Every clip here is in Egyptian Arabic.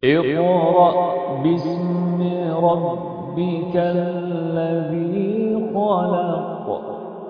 اقرأ باسم ربك الذي خلق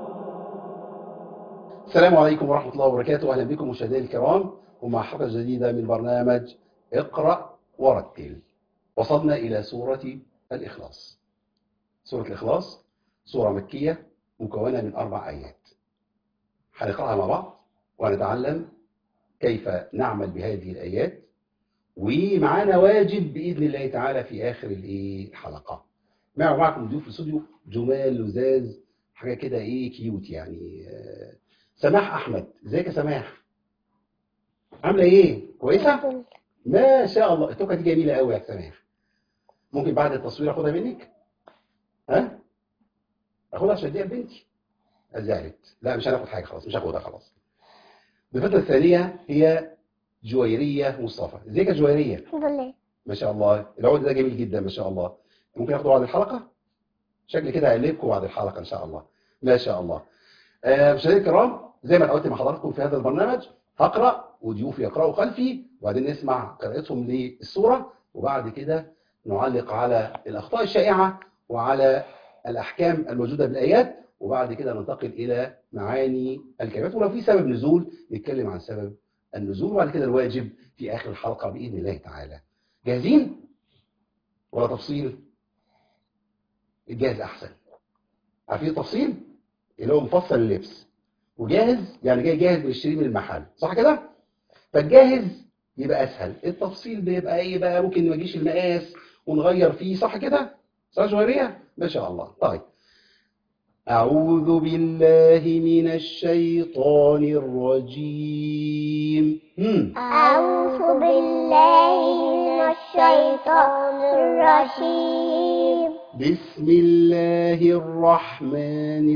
السلام عليكم ورحمة الله وبركاته أهلا بكم مشاهدينا الكرام ومع حلقة جديدة من برنامج اقرأ ورتل وصلنا إلى سورة الإخلاص سورة الإخلاص سورة مكية مكونة من أربع آيات هنقرأها مع بعض ونتعلم كيف نعمل بهذه الآيات ومعانا واجب بإذن الله تعالى في آخر الإيه الحلقة معه معكم ضيوف في الاستوديو جمال لزاز حاجة كده إيه كيوت يعني آه، سماح أحمد ازيك يا سماح عاملة إيه كويسة ما شاء الله التوكة دي جميلة قوي يا سماح ممكن بعد التصوير أخدها منك ها أخدها عشان اديها لبنتي زعلت لا مش هناخد حاجة خلاص مش هاخدها خلاص الفترة الثانية هي جويرية مصطفى ازيك يا جويرية الحمد لله ما شاء الله العود ده جميل جدا ما شاء الله ممكن اخده بعد الحلقة شكل كده هقلبكم بعد الحلقة ان شاء الله ما شاء الله آه، مشاهدينا الكرام زي ما قلت مع حضراتكم في هذا البرنامج هقرا وضيوفي يقراوا خلفي وبعدين نسمع قراءتهم للسوره وبعد كده نعلق على الاخطاء الشائعه وعلى الاحكام الموجوده بالايات وبعد كده ننتقل الى معاني الكلمات ولو في سبب نزول نتكلم عن سبب النزول وبعد كده الواجب في اخر الحلقه باذن الله تعالى جاهزين ولا تفصيل الجاهز احسن عارفين التفصيل اللي هو مفصل اللبس وجاهز يعني جاي جاهز بيشتريه من المحل صح كده فالجاهز يبقى اسهل التفصيل بيبقى ايه بقى ممكن ما يجيش المقاس ونغير فيه صح كده صح جوهريه ما شاء الله طيب أعوذ بالله من الشيطان الرجيم هم. أعوذ بالله من الشيطان الرجيم بسم الله الرحمن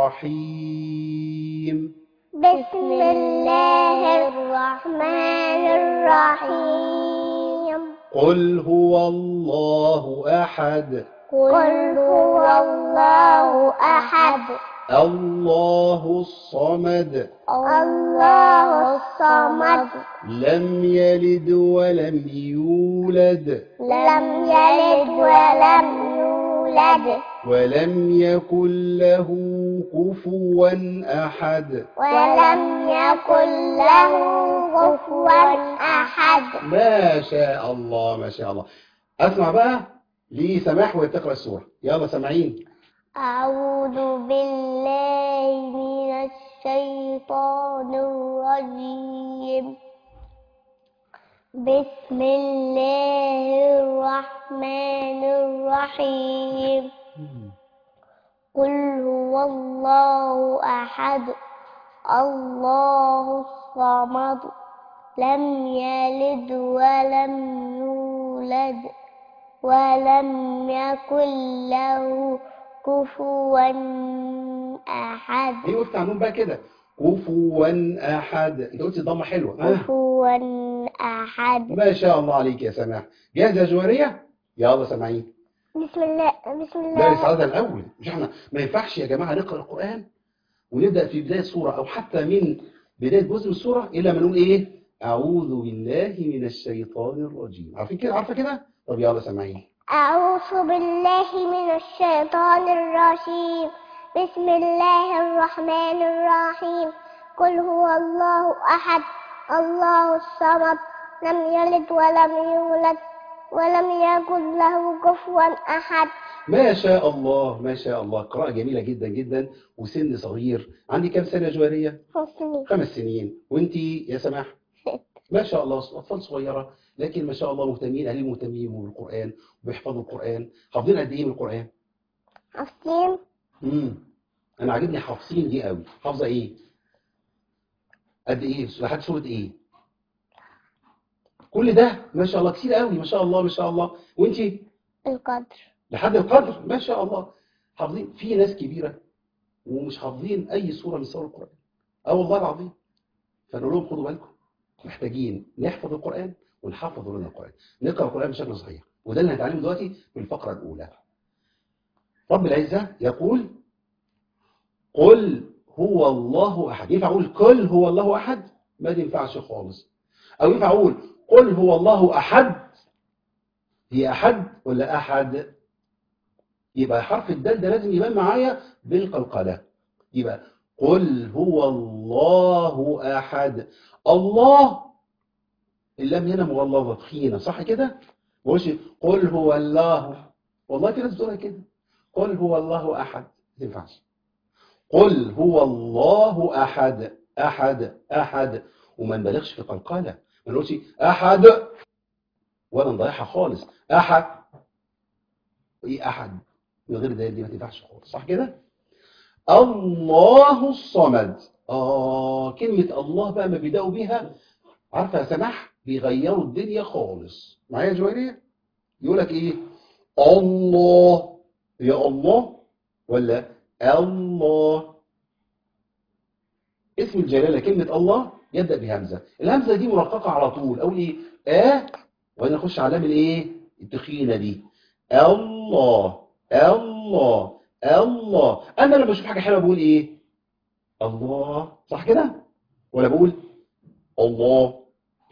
الرحيم بسم الله الرحمن الرحيم قل هو الله أحد قل هو الله أحد الله الصمد الله الصمد لم يلد ولم يولد لم يلد ولم يولد ولم يكن له كفوا أحد ولم يكن له كفوا أحد ما شاء الله ما شاء الله أسمع بقى لسماح وهي بتقرأ السورة يلا سامعين أعوذ بالله من الشيطان الرجيم بسم الله الرحمن الرحيم قل هو الله أحد الله الصمد لم يلد ولم يولد ولم يكن له كفوا أحد ايه وقفت على النون بقى كده كفوا أحد انت قلت ضمة حلوة آه. كفوا أحد ما شاء الله عليك يا سماح جاهزة يا جوارية يلا سامعين بسم الله بسم لا الله لسه الأول مش احنا ما ينفعش يا جماعة نقرأ القرآن ونبدأ في بداية سورة أو حتى من بداية جزء من السورة إلا ما نقول إيه أعوذ بالله من الشيطان الرجيم عارفين كده عارفة كده طب يلا سامعين أعوذ بالله من الشيطان الرجيم بسم الله الرحمن الرحيم قل هو الله أحد الله الصمد لم يلد ولم يولد ولم يكن له كفوا أحد ما شاء الله ما شاء الله قراءة جميلة جدا جدا وسن صغير عندي كام سنة يا جوارية حسني خمس سنين وانتي يا سماح ما شاء الله أطفال صغيرة لكن ما شاء الله مهتمين أهلي مهتمين بالقرآن وبيحفظوا القرآن حافظين قد إيه من القرآن؟ حسين امم أنا عاجبني حافظين دي قوي حافظة إيه؟ قد إيه؟ لحد سورة إيه؟ كل ده ما شاء الله كتير قوي ما شاء الله ما شاء الله وانتي القدر لحد القدر ما شاء الله حافظين في ناس كبيرة ومش حافظين أي سورة من سور القرآن اه والله العظيم فنقول لهم خدوا بالكم محتاجين نحفظ القرآن ونحفظ لنا القرآن نقرأ القرآن بشكل صحيح وده اللي هنتعلمه دلوقتي في الفقرة الأولى رب العزة يقول قل هو الله أحد ينفع أقول قل هو الله أحد ما تنفعش خالص أو ينفع أقول قل هو الله أحد هي احد ولا احد يبقى حرف الدال ده لازم يبان معايا بالقلقله يبقى قل هو الله احد الله اللام هنا مغلظه تخينه صح كده ما بقولش قل هو الله والله في ناس بتقولها كده قل هو الله احد ما ينفعش قل هو الله احد احد احد وما نبالغش في قلقله ما نقولش احد ولا نضيعها خالص احد ايه احد من غير دال دي ما تنفعش خالص صح كده الله الصمد اه كلمه الله بقى ما بيبداوا بيها عارفه يا سماح بيغيروا الدنيا خالص معايا يا جويريه يقول لك ايه الله يا الله ولا الله اسم الجلاله كلمه الله يبدا بهمزه الهمزه دي مرققه على طول اقول ايه اه وبعدين اخش على لام الايه التخينه دي الله الله الله انا لما اشوف حاجه حلوه بقول ايه الله صح كده ولا بقول الله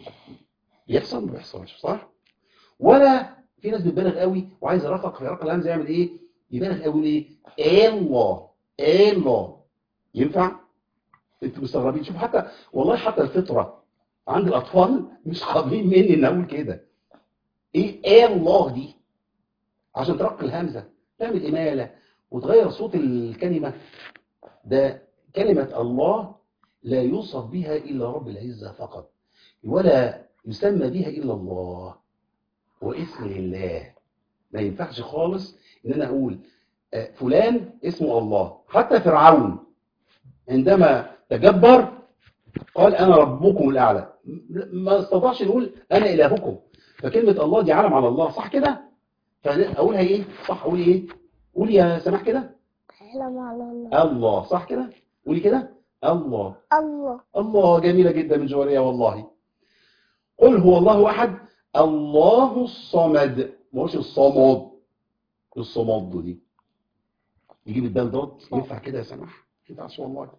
يحصل ما بيحصلش صح ولا في ناس بتبالغ قوي وعايز يرقق في رقم الهمزه يعمل ايه يبالغ قوي ايه الله الله ينفع انتوا مستغربين شوف حتى والله حتى الفطره عند الاطفال مش قابلين مني ان اقول كده ايه ايه الله دي عشان ترقي الهمزه تعمل اماله وتغير صوت الكلمه ده كلمه الله لا يوصف بها الا رب العزه فقط ولا يسمى بها الا الله واسم لله ما ينفعش خالص ان انا اقول آه، فلان اسمه الله حتى فرعون عندما تجبر قال انا ربكم الاعلى م- ما استطاعش نقول انا الهكم فكلمه الله دي علم على الله صح كده فاقولها ايه صح اقول ايه قولي يا سماح كده سلام على الله الله صح كده قولي كده الله الله الله جميلة جدا من جوارية والله قل هو الله أحد الله الصمد ما هوش الصمد الصمد دي يجيب الدال دوت ينفع كده يا سماح ما ينفعش والله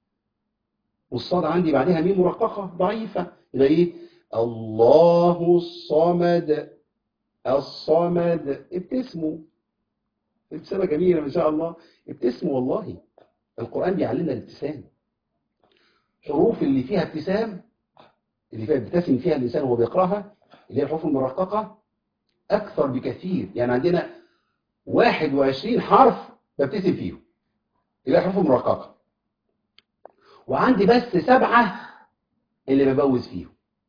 والصاد عندي بعدها ميم مرققة ضعيفة يبقى ايه الله الصمد الصمد ابتسموا ابتسامة جميلة ما شاء الله ابتسموا والله القرآن بيعلمنا الابتسام حروف اللي فيها ابتسام اللي فيها بيبتسم فيها الإنسان وهو بيقرأها اللي هي الحروف المرققة أكثر بكثير يعني عندنا 21 حرف ببتسم فيهم اللي هي الحروف المرققة وعندي بس سبعة اللي ببوز فيهم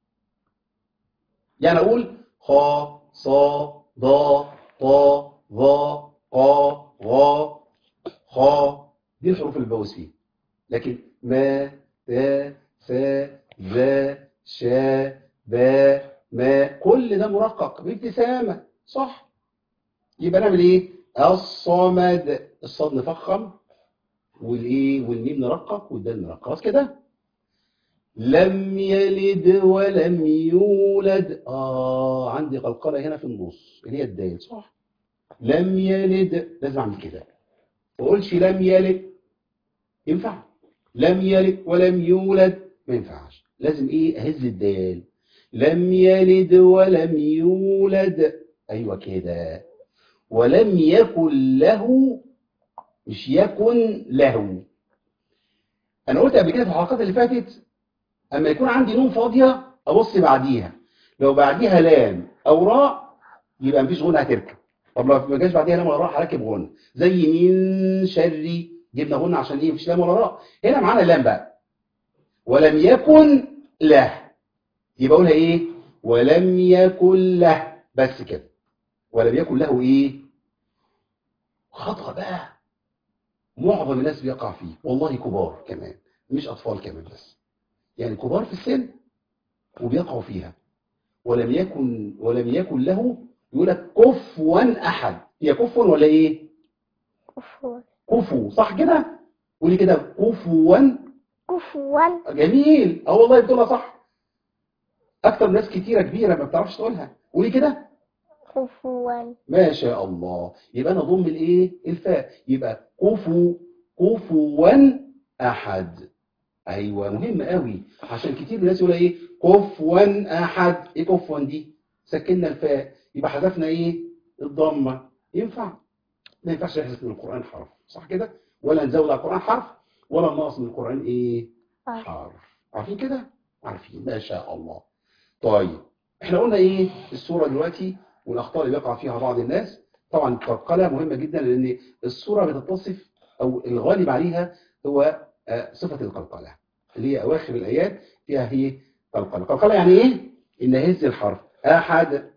يعني أقول خا صا ضا طا ظا قا غا خا دي الحروف اللي ببوز فيها لكن ما تا سا ذا شا با ما كل ده مرقق بابتسامة صح يبقى نعمل ايه الصمد الصاد نفخم والايه والميم نرقق والدال نرقق خلاص كده لم يلد ولم يولد اه عندي قلقله هنا في النص اللي هي الدال صح لم يلد لازم اعمل كده ما اقولش لم يلد ينفع لم يلد ولم يولد ما ينفعش لازم ايه اهز الدال لم يلد ولم يولد ايوه كده ولم يكن له مش يكن له انا قلت قبل كده في الحلقات اللي فاتت اما يكون عندي نون فاضيه ابص بعديها لو بعديها لام او راء يبقى مفيش غنى هتركب طب لو ما جاش بعديها لام ولا راء هركب غنى زي من شر جبنا غنى عشان ايه مفيش لام ولا راء هنا معانا لام بقى ولم يكن له يبقى اقولها ايه ولم يكن له بس كده ولم يكن له ايه خطأ بقى معظم الناس بيقع فيه والله كبار كمان مش اطفال كمان بس يعني كبار في السن وبيقعوا فيها ولم يكن ولم يكن له يقول لك كفوا احد هي كفوا ولا ايه كفوا كفو صح كده قولي كده كفوا كفوا جميل اه والله بتقولها صح اكتر ناس كتيره كبيره ما بتعرفش تقولها قولي كده كفوا ما شاء الله يبقى انا ضم الايه الفاء يبقى كفو كفوا احد ايوه مهم قوي عشان كتير الناس يقول ايه كفوا احد ايه كفوا دي سكننا الفاء يبقى حذفنا ايه الضمه ينفع ما ينفعش نحذف من القران حرف صح كده ولا نزود على القران حرف ولا ننقص من القران ايه حرف. حرف عارفين كده عارفين ما شاء الله طيب احنا قلنا ايه السوره دلوقتي والاخطاء اللي بيقع فيها بعض الناس طبعا القلقله مهمه جدا لان السوره بتتصف او الغالب عليها هو آه، صفه القلقله اللي هي اواخر الايات فيها هي قلقله قلقله يعني ايه ان هز الحرف احد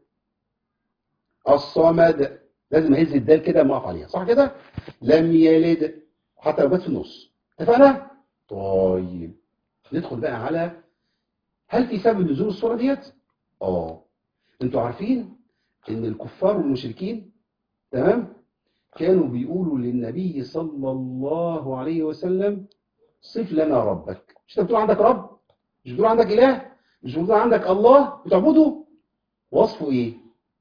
الصمد لازم اهز الدال كده ما اقف عليها صح كده لم يلد حتى لو جت في النص اتفقنا طيب ندخل بقى على هل في سبب نزول السوره ديت اه انتوا عارفين ان الكفار والمشركين تمام كانوا بيقولوا للنبي صلى الله عليه وسلم صف لنا ربك مش انت بتقول عندك رب مش بتقول عندك اله مش بتقول عندك الله بتعبده وصفه ايه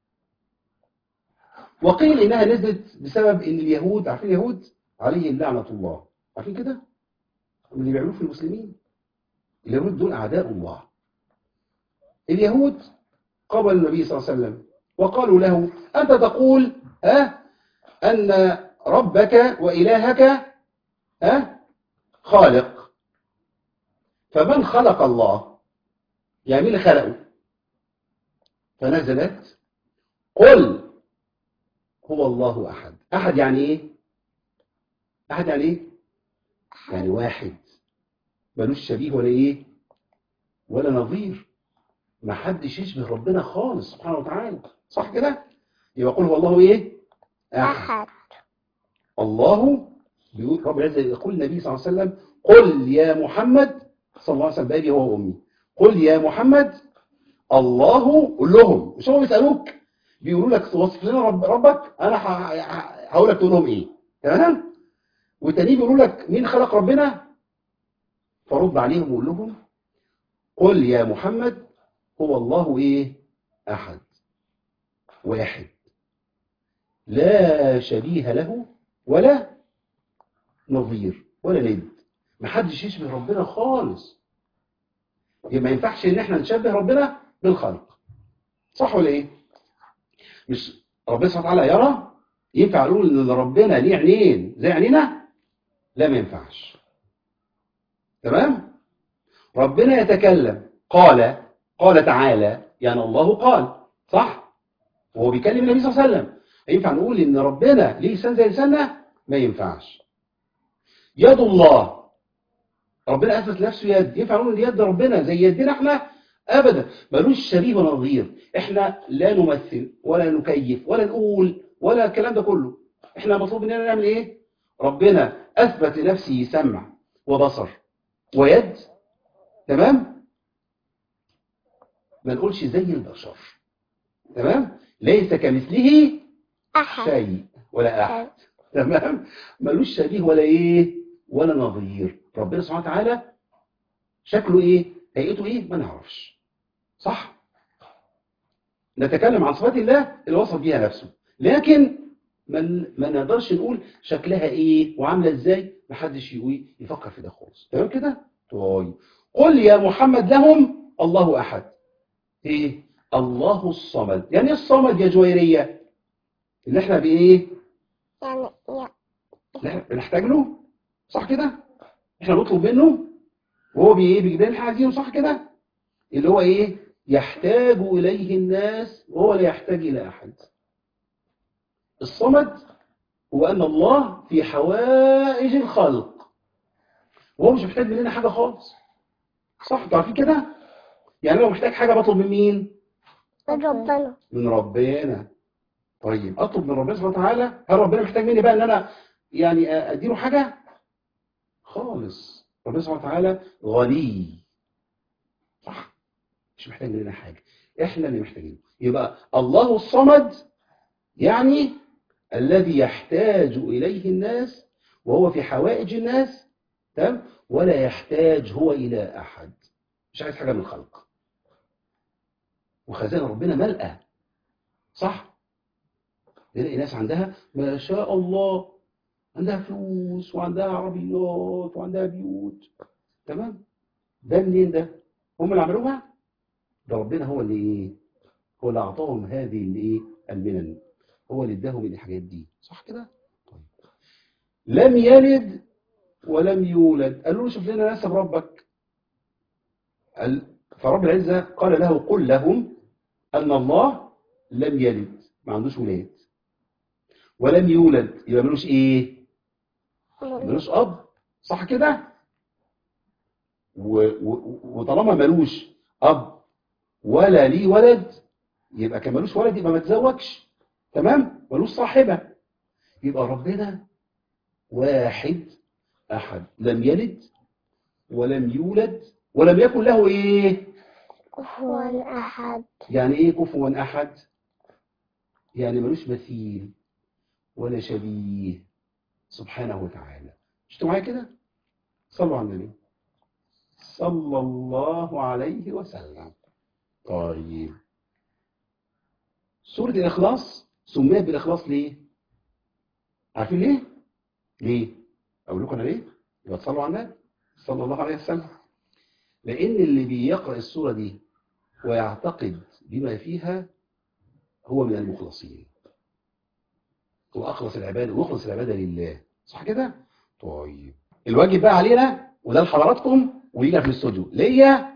وقيل انها نزلت بسبب ان اليهود عارفين اليهود عليهم لعنه الله عارفين كده اللي بيعملوه في المسلمين اليهود دول اعداء الله اليهود قبلوا النبي صلى الله عليه وسلم وقالوا له انت تقول ها ان ربك والهك ها خالق فمن خلق الله يعني مين اللي خلقه فنزلت قل هو الله احد احد يعني ايه احد يعني ايه يعني واحد ملوش شبيه ولا ايه ولا نظير ما حدش يشبه ربنا خالص سبحانه وتعالى صح كده يبقى قل هو الله ايه احد أحد الله بيقول رب العزة يقول النبي صلى الله عليه وسلم قل يا محمد صلى الله عليه وسلم بابي هو وامي قل يا محمد الله قول لهم مش هم بيسالوك بيقولوا لك وصف لنا رب ربك انا ه- ه- هقول لك تقول لهم ايه تمام والتاني بيقولوا لك مين خلق ربنا فرد عليهم وقول لهم قل يا محمد هو الله ايه احد واحد لا شبيه له ولا نظير ولا ند محدش يشبه ربنا خالص يبقى ما ينفعش ان احنا نشبه ربنا بالخلق صح ولا ايه مش ربنا سبحانه وتعالى يرى ينفع نقول ان ربنا ليه عينين زي عينينا لا ما ينفعش تمام ربنا يتكلم قال قال تعالى يعني الله قال صح وهو بيكلم النبي صلى الله عليه وسلم ينفع نقول ان ربنا ليه لسان زي لساننا ما ينفعش يد الله ربنا اثبت لنفسه يد ينفع نقول ان يد ربنا زي يدنا احنا ابدا ملوش شبيه ولا نظير احنا لا نمثل ولا نكيف ولا نقول ولا الكلام ده كله احنا مطلوب مننا نعمل ايه ربنا اثبت لنفسه سمع وبصر ويد تمام ما نقولش زي البشر تمام ليس كمثله أحد شيء ولا احد تمام ملوش شبيه ولا ايه ولا نظير ربنا سبحانه وتعالى شكله ايه هيئته ايه ما نعرفش صح نتكلم عن صفات الله اللي وصف بيها نفسه لكن ما ما نقدرش نقول شكلها ايه وعامله ازاي محدش يقول يفكر في ده خالص تمام كده طيب قل يا محمد لهم الله احد ايه الله الصمد يعني ايه الصمد يا جويريه اللي احنا بايه يعني يعني اللي احنا بنحتاج له صح كده احنا بنطلب منه وهو بي ايه بيجيب لنا اللي احنا عايزينه صح كده اللي هو ايه يحتاج اليه الناس وهو لا يحتاج الى احد الصمد هو ان الله في حوائج الخلق وهو مش محتاج مننا حاجه خالص صح انتوا عارفين كده يعني لو محتاج حاجه بطلب من مين من ربنا من ربنا طيب اطلب من ربنا سبحانه وتعالى هل ربنا محتاج مني بقى ان انا يعني اديله حاجه خالص ربنا سبحانه وتعالى غني صح مش محتاج مننا حاجه احنا اللي محتاجين يبقى الله الصمد يعني الذي يحتاج اليه الناس وهو في حوائج الناس تمام ولا يحتاج هو الى احد مش عايز حاجه من الخلق وخزائن ربنا ملأى صح نلاقي ناس عندها ما شاء الله عندها فلوس وعندها عربيات وعندها بيوت تمام ده منين ده هم اللي عملوها ده ربنا هو اللي ايه هو اللي اعطاهم هذه الايه المنن هو اللي اداهم الحاجات دي صح كده طيب لم يلد ولم يولد قالوا له شوف لنا نسب ربك قال فرب العزة قال له قل لهم أن الله لم يلد ما عندوش ولاد ولم يولد يبقى ملوش ايه ملوش اب صح كده و- و- وطالما ملوش اب ولا ليه ولد يبقى كان ملوش ولد يبقى ما تزوجش تمام ملوش صاحبه يبقى ربنا واحد احد لم يلد ولم يولد ولم يكن له ايه كفوا أحد يعني ايه كفوا احد يعني ملوش مثيل ولا شبيه سبحانه وتعالى شفتوا معايا كده صلوا على النبي صلى الله عليه وسلم طيب سورة الإخلاص سميت بالإخلاص ليه عارفين ليه ليه أقول لكم أنا ليه يبقى تصلوا على النبي صلى الله عليه وسلم لأن اللي بيقرأ السورة دي ويعتقد بما فيها هو من المخلصين هو أخلص العبادة ويخلص العبادة لله صح كده؟ طيب الواجب بقى علينا وده لحضراتكم ولينا في الاستوديو ليا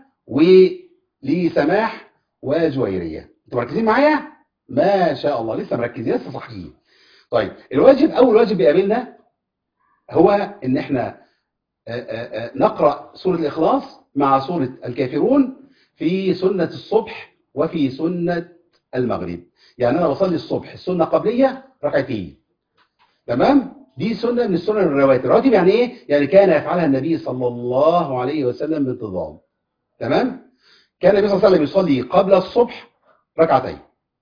ولسماح وجويرية انتوا مركزين معايا؟ ما شاء الله لسه مركزين لسه صحيين طيب الواجب أول واجب بيقابلنا هو إن احنا آه، آه، آه، نقرأ سورة الإخلاص مع سورة الكافرون في سنة الصبح وفي سنة المغرب يعني أنا بصلي الصبح السنة قبلية ركعتين تمام دي سنة من السنن الرواتب الرواتب يعني إيه؟ يعني كان يفعلها النبي صلى الله عليه وسلم بانتظام تمام كان النبي صلى الله عليه وسلم يصلي قبل الصبح ركعتين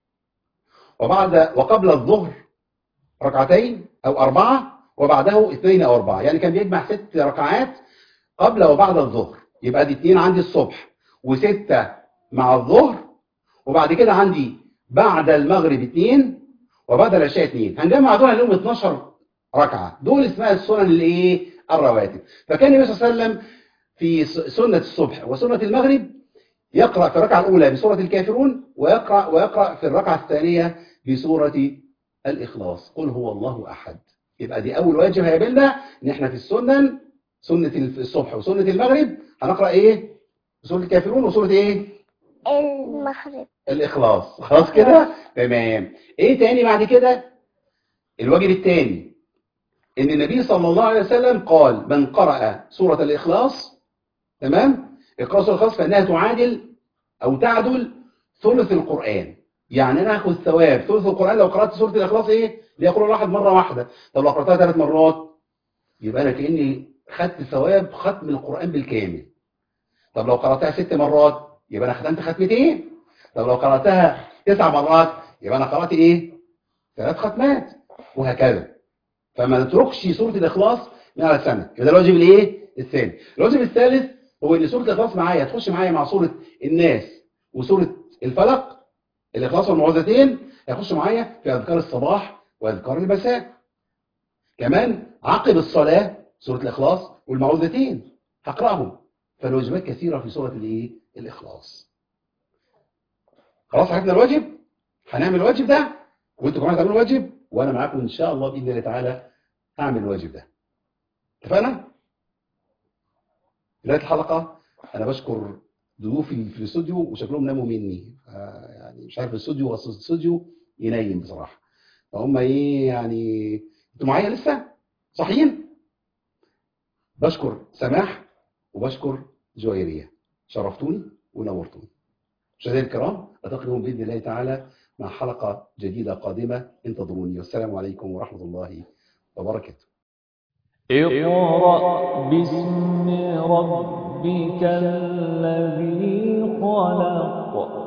وبعد وقبل الظهر ركعتين أو أربعة وبعده اثنين أو أربعة يعني كان بيجمع ست ركعات قبل وبعد الظهر يبقى دي اتنين عندي الصبح وستة مع الظهر وبعد كده عندي بعد المغرب اتنين وبعد العشاء اتنين هنجمع دول هنلاقيهم 12 ركعة دول اسمها السنن الايه الرواتب فكان النبي صلى الله عليه وسلم في س- سنة الصبح وسنة المغرب يقرأ في الركعة الأولى بسورة الكافرون ويقرأ ويقرأ في الركعة الثانية بسورة الإخلاص قل هو الله أحد يبقى دي أول واجب هيقابلنا إن إحنا في السنن سنة الصبح وسنة المغرب هنقرأ إيه؟ سورة الكافرون وسورة إيه؟ المغرب الإخلاص خلاص كده؟ تمام إيه تاني بعد كده؟ الواجب الثاني إن النبي صلى الله عليه وسلم قال من قرأ سورة الإخلاص تمام؟ اقرأ سورة الإخلاص فإنها تعادل أو تعدل ثلث القرآن يعني أنا هاخد ثواب ثلث القرآن لو قرأت سورة الإخلاص إيه؟ ليقول الواحد مرة واحدة طب لو قرأتها ثلاث مرات يبقى أنا كأني خدت ثواب ختم القرآن بالكامل طب لو قرأتها ست مرات يبقى أنا ختمت ختمتين طب لو قرأتها تسع مرات يبقى أنا قرأت إيه؟ ثلاث ختمات وهكذا فما نتركش سورة الإخلاص من على السنة يبقى ده الواجب الإيه؟ الثاني الواجب الثالث هو إن سورة الإخلاص معايا تخش معايا مع سورة الناس وسورة الفلق الإخلاص والمعوذتين هيخشوا معايا في أذكار الصباح وأذكار المساء كمان عقب الصلاة سورة الإخلاص والمعوذتين هقرأهم فالواجبات كثيرة في سورة الإيه؟ الإخلاص خلاص عرفنا الواجب هنعمل الواجب ده وانتوا كمان تعملوا الواجب وانا معاكم ان شاء الله باذن الله تعالى هعمل الواجب ده اتفقنا بدايه الحلقه انا بشكر ضيوفي في الاستوديو وشكلهم ناموا مني آه، يعني مش عارف الاستوديو وسط الاستوديو ينيم بصراحه فهم ايه يعني انتوا معايا لسه صحيين بشكر سماح وبشكر جويريه شرفتوني ونورتوني مشاهدينا الكرام التقيكم باذن الله تعالى مع حلقه جديده قادمه انتظروني والسلام عليكم ورحمه الله وبركاته اقرأ باسم ربك الذي خلق